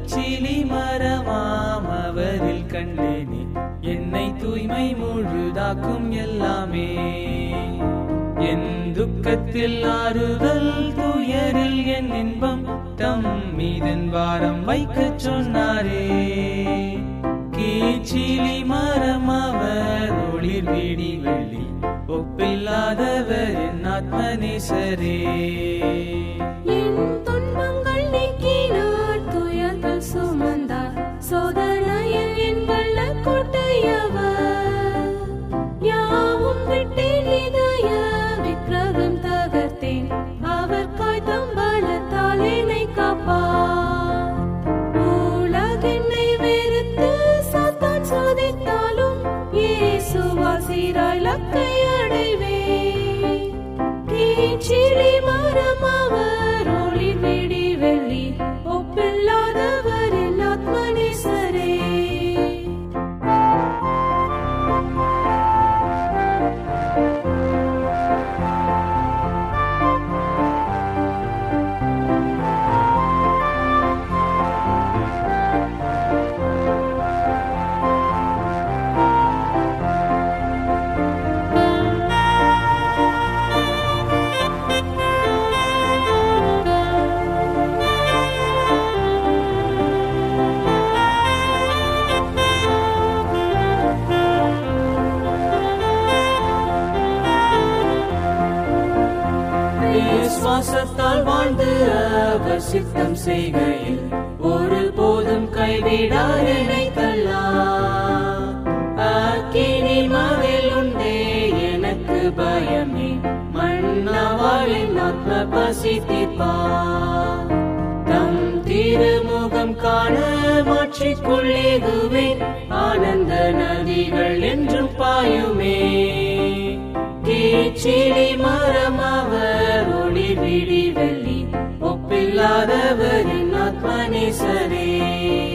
கீச்சிலி மரமாம் அவரில் கண்டேனே என்னை தூய்மை முழுதாக்கும் எல்லாமே என் துக்கத்தில் ஆறுதல் துயரில் என் இன்பம் தம் மீதன் வாரம் வைக்கச் சொன்னாரே கீச்சிலி மரம் அவர் ஒளிர் வீடி வெள்ளி ஒப்பில்லாதவர் என் ஆத்மநேசரே என் துன்பங்கள் நீக்கினார் துயர்கள் சுமந்தார் சோதனையில் என் வல்ல கோட்டையவர் யாவும் விட்டேன் இதய விக்கிரகம் தகர்த்தேன் அவர் காய்த்தம் பலத்தால் என்னை காப்பார் உலகென்னை வெறுத்து சாத்தான் சோதித்தாலும் இயேசுவால் சீராய் லக்கை அடைவேன் கீச்சிலி மரம் அவர் ஒளிர் விடி வெள்ளி ஒப்பில்லாதவர் என் ஆத்மநேசரே விசுவாசத்தால் வாழ்ந்து அவர் சித்தம் செய்கையில் ஒரு போதும் கைவிடார் என்னை தள்ளார் அக்கினி மதில் உண்டே எனக்கு பயமே மன்னவாளின் ஆத்ம பசி தீர்ப்பார் தம் திருமுகம் காண மாற்றிக்கொள்ளேகுவேன் ஆனந்த நதிகள் என்றும் பாயுமே கீச்சிலி மரம் அவர் ஒளிர் விடி வெள்ளி ஒப்பில்லாதவரின் ஆத்மநேசரே